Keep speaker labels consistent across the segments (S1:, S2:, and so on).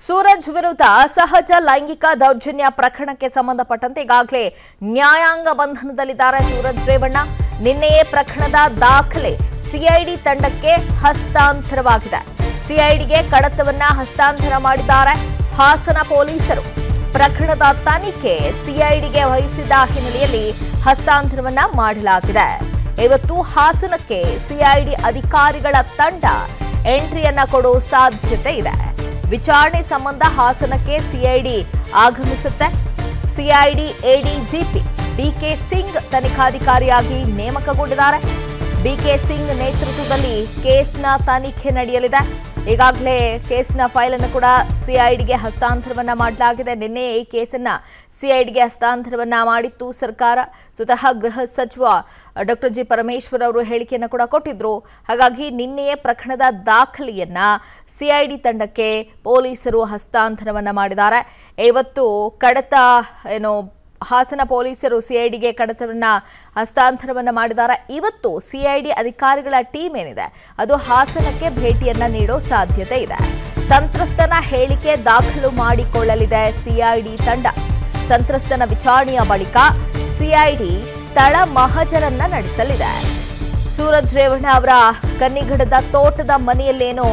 S1: ಸೂರಜ್ ವಿರುದ್ಧ ಅಸಹಜ ಲೈಂಗಿಕ ದೌರ್ಜನ್ಯ ಪ್ರಕರಣಕ್ಕೆ ಸಂಬಂಧಪಟ್ಟಂತೆ ಈಗಾಗಲೇ ನ್ಯಾಯಾಂಗ ಬಂಧನದಲ್ಲಿದ್ದಾರೆ ಸೂರಜ್ ರೇವಣ್ಣ ನಿನ್ನೆಯೇ ಪ್ರಕರಣದ ದಾಖಲೆ ಸಿಐಡಿ ತಂಡಕ್ಕೆ ಹಸ್ತಾಂತರವಾಗಿದೆ ಸಿಐಡಿಗೆ ಕಡತವನ್ನ ಹಸ್ತಾಂತರ ಮಾಡಿದ್ದಾರೆ ಹಾಸನ ಪೊಲೀಸರು ಪ್ರಕರಣದ ತನಿಖೆ ಸಿಐಡಿಗೆ ವಹಿಸಿದ ಹಿನ್ನೆಲೆಯಲ್ಲಿ ಹಸ್ತಾಂತರವನ್ನ ಮಾಡಲಾಗಿದೆ ಇವತ್ತು ಹಾಸನಕ್ಕೆ ಸಿಐಡಿ ಅಧಿಕಾರಿಗಳ ತಂಡ ಎಂಟ್ರಿಯನ್ನ ಕೊಡೋ ಸಾಧ್ಯತೆ ಇದೆ ವಿಚಾರಣೆ ಸಂಬಂಧ ಹಾಸನಕ್ಕೆ ಸಿಐಡಿ ಆಗಮಿಸುತ್ತೆ ಸಿಐಡಿ ಎಡಿಜಿಪಿ ಬಿಕೆ ಸಿಂಗ್ ತನಿಖಾಧಿಕಾರಿಯಾಗಿ ನೇಮಕಗೊಂಡಿದ್ದಾರೆ ಬಿಕೆ ಸಿಂಗ್ ನೇತೃತ್ವದಲ್ಲಿ ಕೇಸ್ನ ತನಿಖೆ ನಡೆಯಲಿದೆ ಈಗಾಗಲೇ ಕೇಸ್ನ ಫೈಲ್ ಅನ್ನು ಕೂಡ ಸಿಐಡಿಗೆ ಹಸ್ತಾಂತರವನ್ನ ಮಾಡಲಾಗಿದೆ ನಿನ್ನೆ ಈ ಕೇಸನ್ನ ಸಿಐಡಿಗೆ ಹಸ್ತಾಂತರವನ್ನ ಮಾಡಿತ್ತು ಸರ್ಕಾರ ಸ್ವತಃ ಗೃಹ ಸಚಿವ ಡಾಕ್ಟರ್ ಜಿ ಪರಮೇಶ್ವರ್ ಅವರು ಹೇಳಿಕೆಯನ್ನು ಕೂಡ ಕೊಟ್ಟಿದ್ರು ಹಾಗಾಗಿ ನಿನ್ನೆಯೇ ಪ್ರಕರಣದ ದಾಖಲೆಯನ್ನ ಸಿಐಡಿ ತಂಡಕ್ಕೆ ಪೊಲೀಸರು ಹಸ್ತಾಂತರವನ್ನ ಮಾಡಿದ್ದಾರೆ ಇವತ್ತು ಕಡತ ಏನು ಹಾಸನ ಪೊಲೀಸರು ಸಿಐಡಿಗೆ ಕಡತವನ್ನ ಹಸ್ತಾಂತರವನ್ನ ಮಾಡಿದ್ದಾರೆ ಇವತ್ತು ಸಿಐಡಿ ಅಧಿಕಾರಿಗಳ ಟೀಮ್ ಏನಿದೆ ಅದು ಹಾಸನಕ್ಕೆ ಭೇಟಿಯನ್ನ ನೀಡೋ ಸಾಧ್ಯತೆ ಇದೆ ಸಂತ್ರಸ್ತನ ಹೇಳಿಕೆ ದಾಖಲು ಮಾಡಿಕೊಳ್ಳಲಿದೆ ಸಿಐಡಿ ತಂಡ ಸಂತ್ರಸ್ತನ ವಿಚಾರಣೆಯ ಬಳಿಕ ಸಿಐಡಿ ಸ್ಥಳ ಮಹಜರನ್ನ ನಡೆಸಲಿದೆ ಸೂರಜ್ ರೇವಣ್ಣ ಅವರ ಕನ್ನಿಗಡದ ತೋಟದ ಮನೆಯಲ್ಲೇನೋ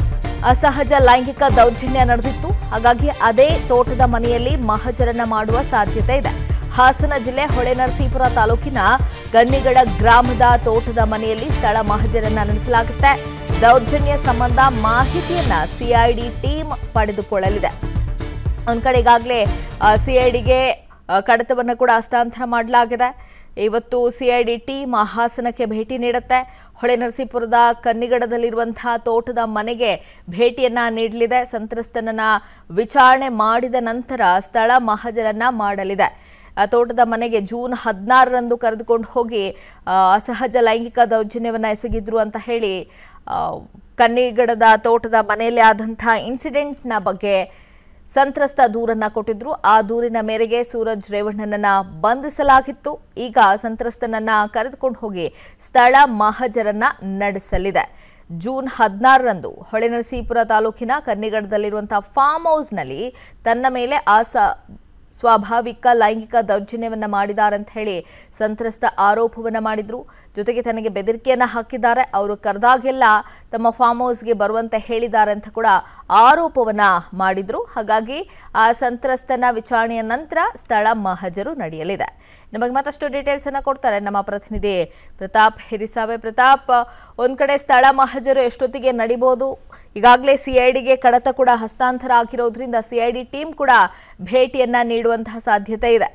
S1: ಅಸಹಜ ಲೈಂಗಿಕ ದೌರ್ಜನ್ಯ ನಡೆದಿತ್ತು ಹಾಗಾಗಿ ಅದೇ ತೋಟದ ಮನೆಯಲ್ಲಿ ಮಹಜರನ್ನ ಮಾಡುವ ಸಾಧ್ಯತೆ ಇದೆ ಹಾಸನ ಜಿಲ್ಲೆ ಹೊಳೆನರಸೀಪುರ ತಾಲೂಕಿನ ಗನ್ನಿಗಡ ಗ್ರಾಮದ ತೋಟದ ಮನೆಯಲ್ಲಿ ಸ್ಥಳ ಮಹಜರನ್ನ ನಡೆಸಲಾಗುತ್ತೆ ದೌರ್ಜನ್ಯ ಸಂಬಂಧ ಮಾಹಿತಿಯನ್ನ ಸಿಐಡಿ ಟೀಮ್ ಪಡೆದುಕೊಳ್ಳಲಿದೆ ಒಂದ್ ಕಡೆ ಈಗಾಗಲೇ ಸಿಐಡಿಗೆ ಕಡತವನ್ನು ಕೂಡ ಹಸ್ತಾಂತರ ಮಾಡಲಾಗಿದೆ ಇವತ್ತು ಸಿಐಡಿ ಟೀಮ್ ಹಾಸನಕ್ಕೆ ಭೇಟಿ ನೀಡುತ್ತೆ ಹೊಳೆನರಸೀಪುರದ ಕನ್ನಿಗಡದಲ್ಲಿರುವಂತಹ ತೋಟದ ಮನೆಗೆ ಭೇಟಿಯನ್ನ ನೀಡಲಿದೆ ಸಂತ್ರಸ್ತನನ್ನ ವಿಚಾರಣೆ ಮಾಡಿದ ನಂತರ ಸ್ಥಳ ಮಹಜರನ್ನ ಮಾಡಲಿದೆ ಆ ತೋಟದ ಮನೆಗೆ ಜೂನ್ ಹದಿನಾರರಂದು ಕರೆದುಕೊಂಡು ಹೋಗಿ ಆ, ಅಸಹಜ ಲೈಂಗಿಕ ದೌರ್ಜನ್ಯವನ್ನ ಎಸಗಿದ್ರು ಅಂತ ಹೇಳಿ ಆ, ಕನ್ನಿಗಡದ ತೋಟದ ಮನೆಯಲ್ಲಿ ಆದಂತಹ ಇನ್ಸಿಡೆಂಟ್ನ ಬಗ್ಗೆ ಸಂತ್ರಸ್ತ ದೂರನ್ನ ಕೊಟ್ಟಿದ್ರು ಆ ದೂರಿನ ಮೇರೆಗೆ ಸೂರಜ್ ರೇವಣ್ಣನನ್ನ ಬಂಧಿಸಲಾಗಿತ್ತು ಈಗ ಸಂತ್ರಸ್ತನನ್ನ ಕರೆದುಕೊಂಡು ಹೋಗಿ ಸ್ಥಳ ಮಹಜರನ್ನ ನಡೆಸಲಿದೆ ಜೂನ್ ಹದಿನಾರರಂದು ಹೊಳೆನರಸೀಪುರ ತಾಲೂಕಿನ ಕನ್ನಿಗಡದಲ್ಲಿರುವಂತಹ ಫಾರ್ಮ್ ಹೌಸ್ನಲ್ಲಿ ತನ್ನ ಮೇಲೆ ಆಸ ಸ್ವಾಭಾವಿಕ ಲೈಂಗಿಕ ದೌರ್ಜನ್ಯವನ್ನ ಮಾಡಿದ್ದಾರೆ ಅಂತ ಹೇಳಿ ಸಂತ್ರಸ್ತ ಆರೋಪವನ್ನ ಮಾಡಿದ್ರು ಜೊತೆಗೆ ತನಗೆ ಬೆದರಿಕೆಯನ್ನ ಹಾಕಿದ್ದಾರೆ ಅವರು ಕರೆದಾಗೆಲ್ಲ ತಮ್ಮ ಫಾರ್ಮ್ ಹೌಸ್ಗೆ ಬರುವಂತೆ ಹೇಳಿದ್ದಾರೆ ಅಂತ ಕೂಡ ಆರೋಪವನ್ನ ಮಾಡಿದ್ರು ಹಾಗಾಗಿ ಆ ಸಂತ್ರಸ್ತನ ವಿಚಾರಣೆಯ ನಂತರ ಸ್ಥಳ ಮಹಜರು ನಡೆಯಲಿದೆ ನಮಗೆ ಮತ್ತಷ್ಟು ಡೀಟೇಲ್ಸ್ ಅನ್ನ ಕೊಡ್ತಾರೆ ನಮ್ಮ ಪ್ರತಿನಿಧಿ ಪ್ರತಾಪ್ ಹಿರಿಸಾವೆ ಪ್ರತಾಪ್ ಒಂದ್ ಕಡೆ ಸ್ಥಳ ಮಹಜರು ಎಷ್ಟೊತ್ತಿಗೆ ನಡಿಬಹುದು ಈಗಾಗಲೇ ಸಿಐಡಿಗೆ ಕಡತ ಕೂಡ ಹಸ್ತಾಂತರ ಆಗಿರೋದ್ರಿಂದ ಸಿಐಡಿ ಟೀಮ್ ಕೂಡ ಭೇಟಿಯನ್ನ ನೀಡುವಂತಹ ಸಾಧ್ಯತೆ ಇದೆ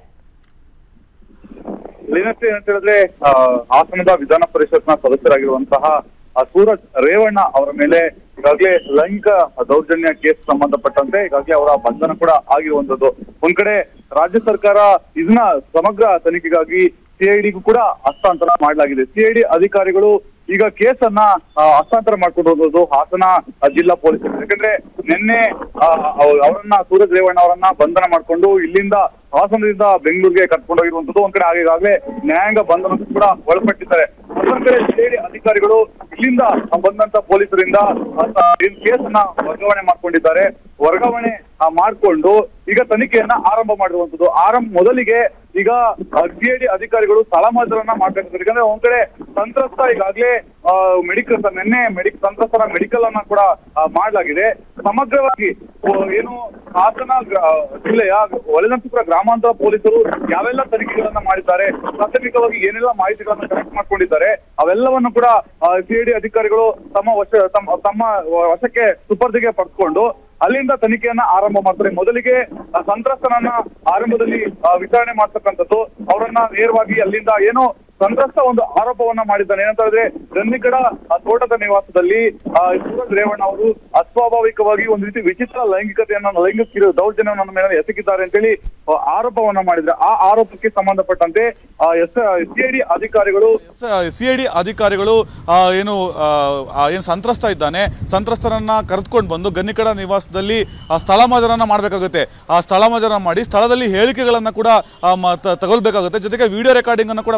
S2: ಲೀನಶ್ರೀ ಅಂತ ಹೇಳಿದ್ರೆ ಆ, ಹಾಸನದ ವಿಧಾನ ಪರಿಷತ್ನ ಸದಸ್ಯರಾಗಿರುವಂತಹ ಆ, ಸೂರಜ್ ರೇವಣ್ಣ ಅವರ ಮೇಲೆ ಈಗಾಗಲೇ ಲೈಂಗಿಕ ದೌರ್ಜನ್ಯ ಕೇಸ್ ಸಂಬಂಧಪಟ್ಟಂತೆ ಈಗಾಗಲೇ ಅವರ ಬಂಧನ ಕೂಡ ಆಗಿರುವಂತದ್ದು ಒಂದ್ ಕಡೆ ರಾಜ್ಯ ಸರ್ಕಾರ ಇದನ್ನ ಸಮಗ್ರ ತನಿಖೆಗಾಗಿ ಸಿಐಡಿಗೂ ಕೂಡ ಹಸ್ತಾಂತರ ಮಾಡಲಾಗಿದೆ ಸಿಐಡಿ ಅಧಿಕಾರಿಗಳು ಈಗ ಕೇಸನ್ನ ಆ, ಹಸ್ತಾಂತರ ಮಾಡ್ಕೊಂಡು ಹೋಗೋದು ಹಾಸನ ಆ, ಜಿಲ್ಲಾ ಪೊಲೀಸರು ಯಾಕಂದ್ರೆ ನಿನ್ನೆ ಆ, ಅವ್- ಅವರನ್ನ ಸೂರಜ್ ರೇವಣ್ಣ ಅವರನ್ನ ಬಂಧನ ಮಾಡ್ಕೊಂಡು ಇಲ್ಲಿಂದ ಹಾಸನದಿಂದ ಬೆಂಗಳೂರಿಗೆ ಕರ್ಕೊಂಡು ಹೋಗಿರುವಂತದ್ದು ಒಂದ್ ಕಡೆ ಈಗಾಗಲೇ ನ್ಯಾಯಾಂಗ ಬಂಧನಕ್ಕೂ ಕೂಡ ಒಳಪಟ್ಟಿದ್ದಾರೆ ಮತ್ತೊಂದ್ ಕಡೆ ಸಿಐಡಿ ಅಧಿಕಾರಿಗಳು ಇಲ್ಲಿಂದ ಬಂದಂತ ಪೊಲೀಸರಿಂದ ಕೇಸನ್ನ ವರ್ಗಾವಣೆ ಮಾಡ್ಕೊಂಡಿದ್ದಾರೆ ವರ್ಗಾವಣೆ ಆ, ಮಾಡ್ಕೊಂಡು ಈಗ ತನಿಖೆಯನ್ನ ಆರಂಭ ಮಾಡಿರುವಂತದ್ದು ಆರಂಭ ಮೊದಲಿಗೆ ಈಗ ಸಿಐಡಿ ಅಧಿಕಾರಿಗಳು ಸ್ಥಳಮಾಚರಣ ಮಾಡ್ಬೇಕಾಗ್ತದೆ ಯಾಕಂದ್ರೆ ಒಂದ್ ಕಡೆ ಸಂತ್ರಸ್ತ ಈಗಾಗಲೇ ಮೆಡಿಕಲ್ ನಿನ್ನೆ ಮೆಡಿಕ್ ಸಂತ್ರಸ್ತರ ಮೆಡಿಕಲ್ ಅನ್ನ ಕೂಡ ಆ, ಮಾಡಲಾಗಿದೆ ಸಮಗ್ರವಾಗಿ ಓ, ಏನು ಹಾಸನ ಗ್ರಾ- ಜಿಲ್ಲೆಯ ಒಳನಂತಪುರ ಗ್ರಾಮಾಂತರ ಪೊಲೀಸರು ಯಾವೆಲ್ಲ ತನಿಖೆಗಳನ್ನ ಮಾಡಿದ್ದಾರೆ ಪ್ರಾಥಮಿಕವಾಗಿ ಏನೆಲ್ಲ ಮಾಹಿತಿಗಳನ್ನ ಕಲೆಕ್ಟ್ ಮಾಡ್ಕೊಂಡಿದ್ದಾರೆ ಅವೆಲ್ಲವನ್ನು ಕೂಡ ಸಿಐಡಿ ಅಧಿಕಾರಿಗಳು ತಮ್ಮ ವಶ ತಮ್ಮ ತಮ್ಮ ವಶಕ್ಕೆ ಸುಪರ್ದಿಗೆ ಪಡೆದುಕೊಂಡು ಅಲ್ಲಿಂದ ತನಿಖೆಯನ್ನ ಆರಂಭ ಮಾಡ್ತಾರೆ ಮೊದಲಿಗೆ ಆ ಸಂತ್ರಸ್ತನನ್ನ ಆರಂಭದಲ್ಲಿ ಆ, ವಿಚಾರಣೆ ಮಾಡ್ತಕ್ಕಂಥದ್ದು ಅವರನ್ನ ನೇರವಾಗಿ ಅಲ್ಲಿಂದ ಏನು ಸಂತ್ರಸ್ತ ಒಂದು ಆರೋಪವನ್ನ ಮಾಡಿದ್ದಾನೆ ಏನಂತ ಹೇಳಿದ್ರೆ ಗನ್ನಿಕಡ ಆ ತೋಟದ ನಿವಾಸದಲ್ಲಿ ಆ, ಸೂರಜ್ ರೇವಣ್ಣ ಅವರು ಅಸ್ವಾಭಾವಿಕವಾಗಿ ಒಂದು ರೀತಿ ವಿಚಿತ್ರ ಲೈಂಗಿಕತೆಯನ್ನ ಲೈಂಗಿಕ ಕಿರು ದೌರ್ಜನ್ಯವನ್ನು ನನ್ನ ಮೇಲೆ ಎಸಗಿದ್ದಾರೆ ಅಂತೇಳಿ ಆ, ಆರೋಪವನ್ನ ಮಾಡಿದ್ರೆ ಆ ಆರೋಪಕ್ಕೆ ಸಂಬಂಧಪಟ್ಟಂತೆ ಎಸ್ ಸಿಐಡಿ ಅಧಿಕಾರಿಗಳು
S3: ಸಿ ಐ ಡಿ ಅಧಿಕಾರಿಗಳು ಆ, ಏನು ಆ, ಆ, ಏನು ಸಂತ್ರಸ್ತ ಇದ್ದಾನೆ ಸಂತ್ರಸ್ತರನ್ನ ಕರೆದುಕೊಂಡು ಬಂದು ಗನ್ನಿಕಡ ನಿವಾಸದಲ್ಲಿ ಆ ಸ್ಥಳ ಮಾಜರನ್ನ ಮಾಡಬೇಕಾಗುತ್ತೆ ಆ ಸ್ಥಳ ಮಾಜರ ಮಾಡಿ ಸ್ಥಳದಲ್ಲಿ ಹೇಳಿಕೆಗಳನ್ನ ಕೂಡ ಆ, ಮ- ತ- ತಗೊಳ್ಬೇಕಾಗುತ್ತೆ ಜೊತೆಗೆ ವಿಡಿಯೋ ರೆಕಾರ್ಡಿಂಗ್ ಅನ್ನು ಕೂಡ ಮಾಡಬೇಕಾಗುತ್ತೆ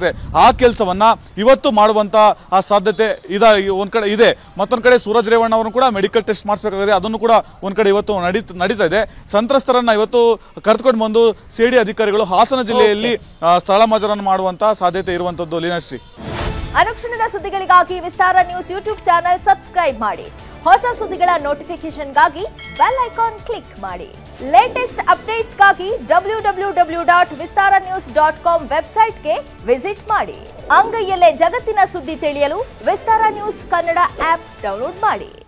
S3: ಮಾಡಬೇಕಾಗುತ್ತೆ ಆ ಕೆಲಸವನ್ನ ಇವತ್ತು ಮಾಡುವಂತ ಆ ಸಾಧ್ಯತೆ ಇದ ಒಂದ್ ಕಡೆ ಇದೆ ಮತ್ತೊಂದ್ ಕಡೆ ಸೂರಜ್ ರೇವಣ್ಣ ಅವರು ಕೂಡ ಮೆಡಿಕಲ್ ಟೆಸ್ಟ್ ಮಾಡಿಸಬೇಕಾಗಿದೆ ಅದನ್ನು ಕೂಡ ಒಂದ್ ಕಡೆ ಇವತ್ತು ನಡೀತ ನಡೀತಾ ಇದೆ ಸಂತ್ರಸ್ತರನ್ನ ಇವತ್ತು ಕರೆದುಕೊಂಡು ಬಂದು ಸಿಡಿ ಅಧಿಕಾರಿಗಳು ಹಾಸನ ಜಿಲ್ಲೆಯಲ್ಲಿ ಆ, ಸ್ಥಳ ಮಾಜರನ್ನು ಮಾಡುವಂತ ಸಾಧ್ಯತೆ ಇರುವಂತದ್ದು ಲೀನಾಶ್ರೀ
S1: ಅನುಕ್ಷಣದ ಸುದ್ದಿಗಳಿಗಾಗಿ Vistara news YouTube channel subscribe ಮಾಡಿ ಹೊಸ ಸುದ್ದಿಗಳ ನೋಟಿಫಿಕೇಶನ್ಗಾಗಿ ಬೆಲ್ ಐಕಾನ್ ಕ್ಲಿಕ್ ಮಾಡಿ ಲೇಟೆಸ್ಟ್ ಅಪ್ಡೇಟ್ಸ್ಗಾಗಿ W W W dot Vistara news dot com ವೆಬ್ಸೈಟ್ಗೆ ವಿಸಿಟ್ ಮಾಡಿ ಅಂಗೈಯಲ್ಲೇ ಜಗತ್ತಿನ ಸುದ್ದಿ ತಿಳಿಯಲು Vistara news Kannada app download ಮಾಡಿ